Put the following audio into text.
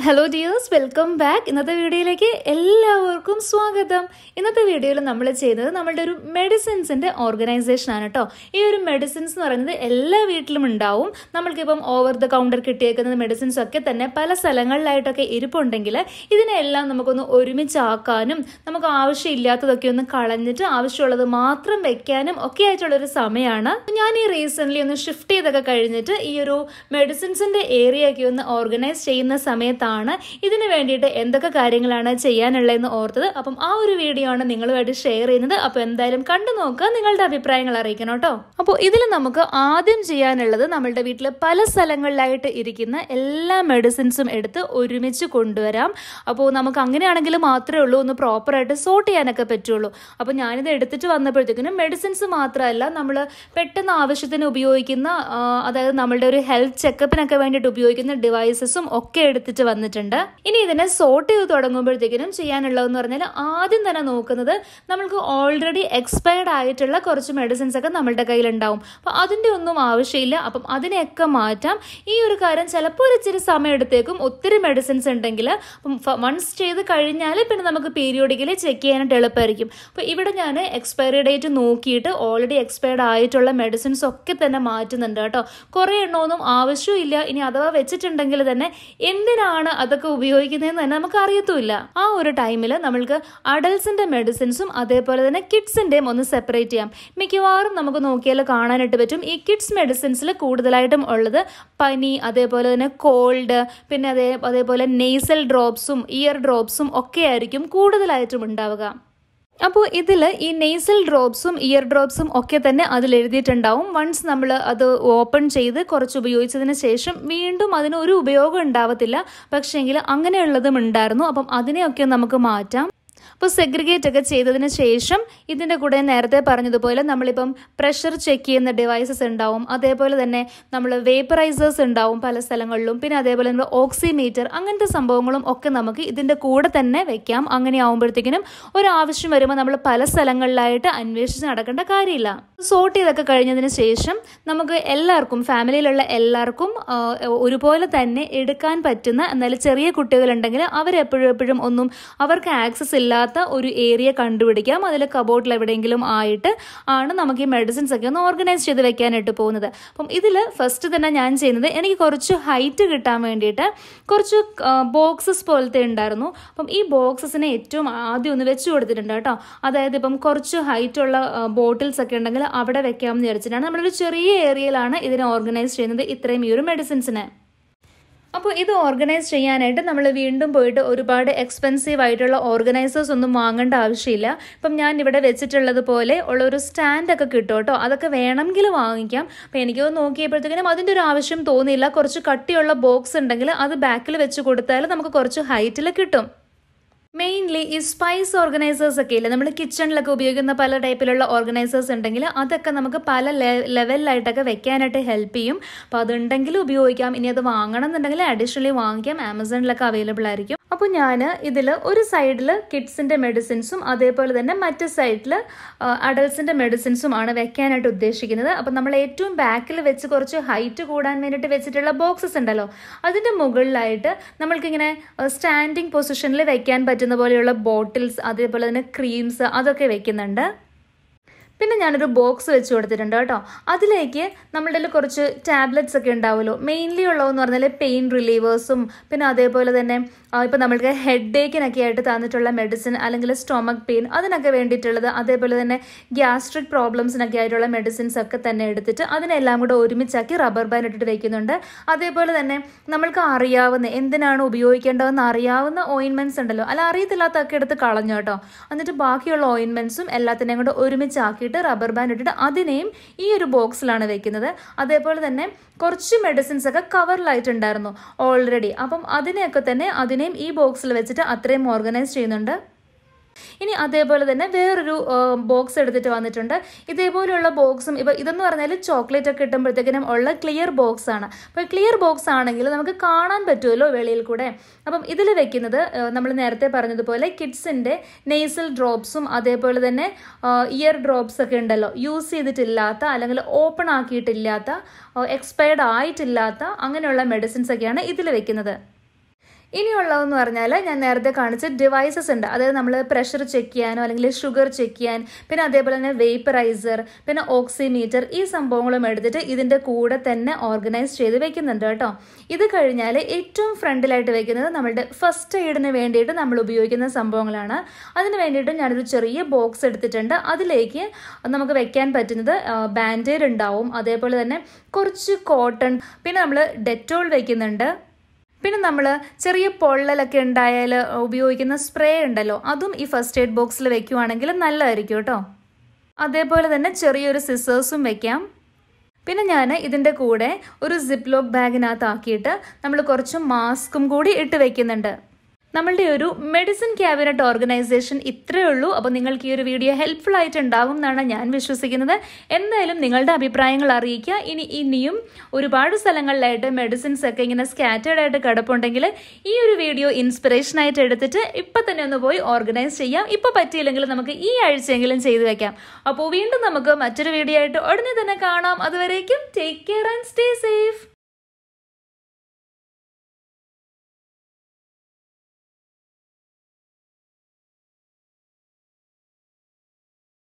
hello dears welcome back ഇന്നത്തെ വീഡിയോയിലേക്ക് എല്ലാവർക്കും സ്വാഗതം ഇന്നത്തെ വീഡിയോയിൽ നമ്മൾ ചെയ്തത് നമ്മളുടെ ഒരു മെഡിസിൻസിൻ്റെ ഓർഗനൈസേഷൻ ആണ് കേട്ടോ ഈ ഒരു മെഡിസിൻസ് എന്ന് പറയുന്നത് എല്ലാ വീട്ടിലും ഉണ്ടാവും നമ്മൾക്കിപ്പം ഓവർ ദ കൗണ്ടർ കിട്ടിയേക്കുന്ന മെഡിസിൻസ് ഒക്കെ തന്നെ പല സ്ഥലങ്ങളിലായിട്ടൊക്കെ ഇരിപ്പുണ്ടെങ്കിൽ ഇതിനെല്ലാം നമുക്കൊന്ന് ഒരുമിച്ചാക്കാനും നമുക്ക് ആവശ്യമില്ലാത്തതൊക്കെ ഒന്ന് കളഞ്ഞിട്ട് ആവശ്യമുള്ളത് മാത്രം വെക്കാനും ഒക്കെ ആയിട്ടുള്ളൊരു സമയമാണ് ഞാൻ ഈ റീസെൻ്റ്ലി ഒന്ന് ഷിഫ്റ്റ് ചെയ്തൊക്കെ കഴിഞ്ഞിട്ട് ഈ ഒരു മെഡിസിൻസിൻ്റെ ഏരിയ ഒക്കെ ഒന്ന് ഓർഗനൈസ് ചെയ്യുന്ന സമയത്താണ് ഇതിന് വേണ്ടിയിട്ട് എന്തൊക്കെ കാര്യങ്ങളാണ് ചെയ്യാനുള്ളതെന്ന് ഓർത്തത് അപ്പം ആ ഒരു വീഡിയോ ആണ് നിങ്ങളുമായിട്ട് ഷെയർ ചെയ്യുന്നത് അപ്പോൾ എന്തായാലും കണ്ടു നോക്കുക നിങ്ങളുടെ അഭിപ്രായങ്ങൾ അറിയിക്കണം കേട്ടോ അപ്പോൾ ഇതിൽ നമുക്ക് ആദ്യം ചെയ്യാനുള്ളത് നമ്മളുടെ വീട്ടിൽ പല സ്ഥലങ്ങളിലായിട്ട് ഇരിക്കുന്ന എല്ലാ മെഡിസിൻസും എടുത്ത് ഒരുമിച്ച് കൊണ്ടുവരാം അപ്പോൾ നമുക്ക് അങ്ങനെയാണെങ്കിൽ മാത്രമേ ഉള്ളൂ ഒന്ന് പ്രോപ്പറായിട്ട് സോർട്ട് ചെയ്യാനൊക്കെ പറ്റുള്ളൂ അപ്പോൾ ഞാനിത് എടുത്തിട്ട് വന്നപ്പോഴത്തേക്കിനും മെഡിസിൻസ് മാത്രമല്ല നമ്മൾ പെട്ടെന്ന് ആവശ്യത്തിന് ഉപയോഗിക്കുന്ന ആ, അതായത് നമ്മളുടെ ഒരു ഹെൽത്ത് ചെക്കപ്പിനൊക്കെ വേണ്ടിയിട്ട് ഉപയോഗിക്കുന്ന ഡിവൈസസും ഒക്കെ എടുത്തിട്ട് വന്നിട്ടുണ്ട് ഇനി ഇതിനെ സോർട്ട് ചെയ്ത് തുടങ്ങുമ്പോഴത്തേക്കിനും ചെയ്യാനുള്ളതെന്ന് പറഞ്ഞാൽ ആദ്യം തന്നെ നോക്കുന്നത് നമ്മൾക്ക് ഓൾറെഡി എക്സ്പയർഡ് ആയിട്ടുള്ള കുറച്ച് മെഡിസിൻസ് ഒക്കെ നമ്മളുടെ കയ്യിലുണ്ടാവും അപ്പോൾ അതിൻ്റെ ഒന്നും ആവശ്യമില്ല അപ്പം അതിനെയൊക്കെ മാറ്റാം ഈ ഒരു കാര്യം ചിലപ്പോൾ ഒരു ഇച്ചിരി സമയം എടുത്തേക്കും ഒത്തിരി മെഡിസിൻസ് ഉണ്ടെങ്കിൽ അപ്പം വൺസ് ചെയ്ത് കഴിഞ്ഞാൽ പിന്നെ നമുക്ക് പീരിയോഡിക്കലി ചെക്ക് ചെയ്യാനായിട്ട് എളുപ്പമായിരിക്കും അപ്പോൾ ഇവിടെ ഞാൻ എക്സ്പയറി ഡേറ്റ് നോക്കിയിട്ട് ഓൾറെഡി എക്സ്പയർഡ് ആയിട്ടുള്ള മെഡിസിൻസ് ഒക്കെ തന്നെ മാറ്റുന്നുണ്ട് കേട്ടോ കുറേ എണ്ണമൊന്നും ആവശ്യമില്ല ഇനി അഥവാ വെച്ചിട്ടുണ്ടെങ്കിൽ തന്നെ എന്തിനാണ് അതൊക്കെ ഉപയോഗിക്കുന്നതെന്ന് തന്നെ നമുക്ക് അറിയത്തുമില്ല ആ ഒരു ടൈമിൽ നമ്മൾക്ക് അഡൽസിന്റെ മെഡിസിൻസും അതേപോലെ തന്നെ കിഡ്സിന്റെയും ഒന്ന് സെപ്പറേറ്റ് ചെയ്യാം മിക്കവാറും നമുക്ക് നോക്കിയാൽ കാണാനായിട്ട് പറ്റും ഈ കിഡ്സ് മെഡിസിൻസിൽ കൂടുതലായിട്ടും ഉള്ളത് പനി അതേപോലെ തന്നെ കോൾഡ് പിന്നെ അതേ അതേപോലെ നെയ്സൽ ഡ്രോപ്സും ഇയർ ഡ്രോപ്സും ഒക്കെ ആയിരിക്കും കൂടുതലായിട്ടും ഉണ്ടാവുക അപ്പോൾ ഇതിൽ ഈ നെയ്സൽ ഡ്രോപ്സും ഇയർ ഡ്രോപ്സും ഒക്കെ തന്നെ അതിൽ എഴുതിയിട്ടുണ്ടാവും വൺസ് നമ്മൾ അത് ഓപ്പൺ ചെയ്ത് കുറച്ച് ഉപയോഗിച്ചതിന് ശേഷം വീണ്ടും അതിന് ഒരു ഉപയോഗം ഉണ്ടാവത്തില്ല പക്ഷേങ്കിൽ അങ്ങനെയുള്ളതും ഉണ്ടായിരുന്നു അപ്പം അതിനെയൊക്കെ നമുക്ക് മാറ്റാം അപ്പോൾ സെഗ്രിഗേറ്റ് ഒക്കെ ചെയ്തതിന് ശേഷം ഇതിൻ്റെ കൂടെ നേരത്തെ പറഞ്ഞതുപോലെ നമ്മളിപ്പം പ്രഷർ ചെക്ക് ചെയ്യുന്ന ഡിവൈസസ് ഉണ്ടാവും അതേപോലെ തന്നെ നമ്മൾ വേപ്പറൈസേഴ്സ് ഉണ്ടാവും പല സ്ഥലങ്ങളിലും പിന്നെ അതേപോലെ നമ്മൾ ഓക്സിമീറ്റർ അങ്ങനത്തെ സംഭവങ്ങളും ഒക്കെ നമുക്ക് ഇതിൻ്റെ കൂടെ തന്നെ വെക്കാം അങ്ങനെ ആകുമ്പോഴത്തേക്കിനും ഒരു ആവശ്യം വരുമ്പോൾ നമ്മൾ പല സ്ഥലങ്ങളിലായിട്ട് അന്വേഷിച്ച് നടക്കേണ്ട കാര്യമില്ല സോർട്ട് ചെയ്തൊക്കെ കഴിഞ്ഞതിന് ശേഷം നമുക്ക് എല്ലാവർക്കും ഫാമിലിയിലുള്ള എല്ലാവർക്കും ആ, ഒരുപോലെ തന്നെ എടുക്കാൻ പറ്റുന്ന എന്നാൽ ചെറിയ കുട്ടികളുണ്ടെങ്കിൽ അവരെപ്പോഴും എപ്പോഴും ഒന്നും അവർക്ക് ആക്സസ് ഇല്ലാത്ത ഒരു ഏരിയ കണ്ടുപിടിക്കാം അതിൽ കബോർഡിൽ എവിടെയെങ്കിലും ആയിട്ട് ആണ് നമുക്ക് ഈ മെഡിസിൻസ് ഒക്കെ ഒന്ന് ഓർഗനൈസ് ചെയ്ത് വെക്കാനായിട്ട് പോകുന്നത് അപ്പം ഇതിൽ ഫസ്റ്റ് തന്നെ ഞാൻ ചെയ്യുന്നത് എനിക്ക് കുറച്ച് ഹൈറ്റ് കിട്ടാൻ വേണ്ടിയിട്ട് കുറച്ച് ബോക്സസ് പോലത്തെ ഉണ്ടായിരുന്നു അപ്പം ഈ ബോക്സസിനെ ഏറ്റവും ആദ്യം ഒന്ന് വെച്ച് കൊടുത്തിട്ടുണ്ട് കേട്ടോ അതായത് ഇപ്പം കുറച്ച് ഹൈറ്റ് ഉള്ള ബോട്ടിൽസ് ഒക്കെ ഉണ്ടെങ്കിൽ അവിടെ വെക്കാമെന്ന് വിചാരിച്ചിട്ടാണ് നമ്മളൊരു ചെറിയ ഏരിയയിലാണ് ഇതിനെ ഓർഗനൈസ് ചെയ്യുന്നത് ഇത്രയും ഈ ഒരു മെഡിസിൻസിനെ അപ്പോൾ ഇത് ഓർഗനൈസ് ചെയ്യാനായിട്ട് നമ്മൾ വീണ്ടും പോയിട്ട് ഒരുപാട് എക്സ്പെൻസീവ് ആയിട്ടുള്ള ഓർഗനൈസേഴ്സ് ഒന്നും വാങ്ങേണ്ട ആവശ്യമില്ല ഇപ്പം ഞാൻ ഇവിടെ വെച്ചിട്ടുള്ളത് പോലെ ഉള്ള ഒരു സ്റ്റാൻഡ് ഒക്കെ കിട്ടും കേട്ടോ അതൊക്കെ വേണമെങ്കിൽ വാങ്ങിക്കാം അപ്പോൾ എനിക്ക് നോക്കിയപ്പോഴത്തേക്കിനും അതിൻ്റെ ഒരു ആവശ്യം തോന്നിയില്ല കുറച്ച് കട്ടിയുള്ള ബോക്സ് ഉണ്ടെങ്കിൽ അത് ബാക്കിൽ വെച്ച് കൊടുത്താൽ നമുക്ക് കുറച്ച് ഹൈറ്റിൽ കിട്ടും മെയിൻലി ഈ സ്പൈസ് ഓർഗനൈസേഴ്സ് ഒക്കെ ഇല്ലേ നമ്മൾ കിച്ചണിലൊക്കെ ഉപയോഗിക്കുന്ന പല ടൈപ്പിലുള്ള ഓർഗനൈസേഴ്സ് ഉണ്ടെങ്കിൽ അതൊക്കെ നമുക്ക് പല ലെവലിലായിട്ടൊക്കെ വെക്കാനായിട്ട് ഹെൽപ്പ് ചെയ്യും അപ്പോൾ അതുണ്ടെങ്കിൽ ഉപയോഗിക്കാം ഇനി അത് വാങ്ങണം എന്നുണ്ടെങ്കിൽ അഡീഷണലി വാങ്ങിക്കാം ആമസോണിലൊക്കെ അവൈലബിൾ ആയിരിക്കും അപ്പോൾ ഞാൻ ഇതിൽ ഒരു സൈഡിൽ കിഡ്സിൻ്റെ മെഡിസിൻസും അതേപോലെ തന്നെ മറ്റു സൈഡിൽ അഡൽസിൻ്റെ മെഡിസിൻസും ആണ് വെക്കാനായിട്ട് ഉദ്ദേശിക്കുന്നത് അപ്പോൾ നമ്മൾ ഏറ്റവും ബാക്കിൽ വെച്ച് കുറച്ച് ഹൈറ്റ് കൂടാൻ വേണ്ടിയിട്ട് വെച്ചിട്ടുള്ള ബോക്സസ് ഉണ്ടല്ലോ അതിൻ്റെ മുകളിലായിട്ട് നമ്മൾക്കിങ്ങനെ സ്റ്റാൻഡിങ് പൊസിഷനിൽ വെക്കാൻ പറ്റുന്ന പോലെയുള്ള ബോട്ടിൽസ് അതേപോലെ തന്നെ ക്രീംസ് അതൊക്കെ വെക്കുന്നുണ്ട് പിന്നെ ഞാനൊരു ബോക്സ് വെച്ച് കൊടുത്തിട്ടുണ്ട് കേട്ടോ അതിലേക്ക് നമ്മളുടെ കയ്യിൽ കുറച്ച് ടാബ്ലറ്റ്സ് ഒക്കെ ഉണ്ടാവുമല്ലോ മെയിൻലി ഉള്ളതെന്ന് പറഞ്ഞാൽ പെയിൻ റിലീവേഴ്സും പിന്നെ അതേപോലെ തന്നെ ഇപ്പോൾ നമ്മൾക്ക് ഹെഡ് ഏക്കിനൊക്കെ ആയിട്ട് തന്നിട്ടുള്ള മെഡിസിൻ അല്ലെങ്കിൽ സ്റ്റൊമക് പെയിൻ അതിനൊക്കെ വേണ്ടിയിട്ടുള്ളത് അതേപോലെ തന്നെ ഗ്യാസ്ട്രിക് പ്രോബ്ലംസിനൊക്കെ ആയിട്ടുള്ള മെഡിസിൻസ് ഒക്കെ തന്നെ എടുത്തിട്ട് അതിനെല്ലാം കൂടെ ഒരുമിച്ചാക്കി റബ്ബർ ബാൻഡ് ഇട്ടിട്ട് വെക്കുന്നുണ്ട് അതേപോലെ തന്നെ നമ്മൾക്ക് അറിയാവുന്ന എന്തിനാണ് ഉപയോഗിക്കേണ്ടതെന്ന് അറിയാവുന്ന ഓയിൻമെൻറ്റ്സ് ഉണ്ടല്ലോ അല്ല അറിയത്തില്ലാത്തൊക്കെ എടുത്ത് കളഞ്ഞു കേട്ടോ എന്നിട്ട് ബാക്കിയുള്ള ഓയിൻമെൻറ്റ്സും എല്ലാത്തിനെയും കൂടെ ഒരുമിച്ചാക്കിയിട്ട് റബ്ബർ ബാൻഡ് ഇട്ടിട്ട് അതിനെയും ഈ ഒരു ബോക്സിലാണ് വെക്കുന്നത് അതേപോലെ തന്നെ കുറച്ച് മെഡിസിൻസ് ഒക്കെ കവറിലായിട്ടുണ്ടായിരുന്നു ഓൾറെഡി അപ്പം അതിനെയൊക്കെ തന്നെ അതിനെയും ഈ ബോക്സിൽ വെച്ചിട്ട് അത്രയും ഓർഗനൈസ് ചെയ്യുന്നുണ്ട് ഇനി അതേപോലെ തന്നെ വേറൊരു ബോക്സ് എടുത്തിട്ട് വന്നിട്ടുണ്ട് ഇതേപോലെയുള്ള ബോക്സും ഇപ്പോൾ ഇതെന്ന് പറഞ്ഞാൽ ചോക്ലേറ്റ് ഒക്കെ കിട്ടുമ്പോഴത്തേക്കിനും ഉള്ള ക്ലിയർ ബോക്സ് ആണ് അപ്പോൾ ക്ലിയർ ബോക്സ് ആണെങ്കിൽ നമുക്ക് കാണാൻ പറ്റുമല്ലോ വെളിയിൽ കൂടെ അപ്പം ഇതിൽ വെക്കുന്നത് നമ്മൾ നേരത്തെ പറഞ്ഞതുപോലെ കിഡ്സിൻ്റെ നെയ്സൽ ഡ്രോപ്സും അതേപോലെ തന്നെ ഇയർ ഡ്രോപ്സ് ഒക്കെ ഉണ്ടല്ലോ യൂസ് ചെയ്തിട്ടില്ലാത്ത അല്ലെങ്കിൽ ഓപ്പൺ ആക്കിയിട്ടില്ലാത്ത എക്സ്പയർഡ് ആയിട്ടില്ലാത്ത അങ്ങനെയുള്ള മെഡിസിൻസ് ഒക്കെയാണ് ഇതിൽ വെക്കുന്നത് ഇനിയുള്ളതെന്ന് പറഞ്ഞാൽ ഞാൻ നേരത്തെ കാണിച്ച ഡിവൈസസ് ഉണ്ട് അതായത് നമ്മൾ പ്രഷർ ചെക്ക് ചെയ്യാനോ അല്ലെങ്കിൽ ഷുഗർ ചെക്ക് ചെയ്യാൻ പിന്നെ അതേപോലെ തന്നെ വേപ്പറൈസർ പിന്നെ ഓക്സിമീറ്റർ ഈ സംഭവങ്ങളും എടുത്തിട്ട് ഇതിൻ്റെ കൂടെ തന്നെ ഓർഗനൈസ് ചെയ്ത് വെക്കുന്നുണ്ട് കേട്ടോ ഇത് കഴിഞ്ഞാൽ ഏറ്റവും ഫ്രണ്ടിലായിട്ട് വെക്കുന്നത് നമ്മളുടെ ഫസ്റ്റ് എയ്ഡിന് വേണ്ടിയിട്ട് നമ്മൾ ഉപയോഗിക്കുന്ന സംഭവങ്ങളാണ് അതിന് വേണ്ടിയിട്ട് ഞാനൊരു ചെറിയ ബോക്സ് എടുത്തിട്ടുണ്ട് അതിലേക്ക് നമുക്ക് വെക്കാൻ പറ്റുന്നത് ബാൻഡേഡ് ഉണ്ടാവും അതേപോലെ തന്നെ കുറച്ച് കോട്ടൺ പിന്നെ നമ്മൾ ഡെറ്റോൾ വെക്കുന്നുണ്ട് പിന്നെ നമ്മൾ ചെറിയ പൊള്ളലൊക്കെ ഉണ്ടായാൽ ഉപയോഗിക്കുന്ന സ്പ്രേ ഉണ്ടല്ലോ അതും ഈ ഫസ്റ്റ് എയ്ഡ് ബോക്സിൽ വെക്കുവാണെങ്കിൽ നല്ലതായിരിക്കും കേട്ടോ അതേപോലെ തന്നെ ചെറിയൊരു സിസേഴ്സും വെക്കാം പിന്നെ ഞാൻ ഇതിൻ്റെ കൂടെ ഒരു സിപ്പ് ലോക്ക് ബാഗിനകത്ത് ആക്കിയിട്ട് നമ്മൾ കുറച്ച് മാസ്കും കൂടി ഇട്ട് വെക്കുന്നുണ്ട് നമ്മളുടെ ഒരു മെഡിസിൻ ക്യാബിനറ്റ് ഓർഗനൈസേഷൻ ഇത്രയേ ഉള്ളൂ അപ്പോൾ നിങ്ങൾക്ക് ഈ ഒരു വീഡിയോ ഹെൽപ്ഫുൾ ആയിട്ട് ഉണ്ടാവും എന്നാണ് ഞാൻ വിശ്വസിക്കുന്നത് എന്തായാലും നിങ്ങളുടെ അഭിപ്രായങ്ങൾ അറിയിക്കുക ഇനി ഇനിയും ഒരുപാട് സ്ഥലങ്ങളിലായിട്ട് മെഡിസിൻസ് ഒക്കെ ഇങ്ങനെ സ്കാറ്റേഡ് ആയിട്ട് കിടപ്പുണ്ടെങ്കിൽ ഈ ഒരു വീഡിയോ ഇൻസ്പിറേഷൻ ആയിട്ട് എടുത്തിട്ട് ഇപ്പം തന്നെ ഒന്ന് പോയി ഓർഗനൈസ് ചെയ്യാം ഇപ്പോൾ പറ്റിയില്ലെങ്കിൽ നമുക്ക് ഈ ആഴ്ചയെങ്കിലും ചെയ്തു വെക്കാം അപ്പോൾ വീണ്ടും നമുക്ക് മറ്റൊരു വീഡിയോ ആയിട്ട് ഉടനെ തന്നെ കാണാം അതുവരേക്കും take care and stay safe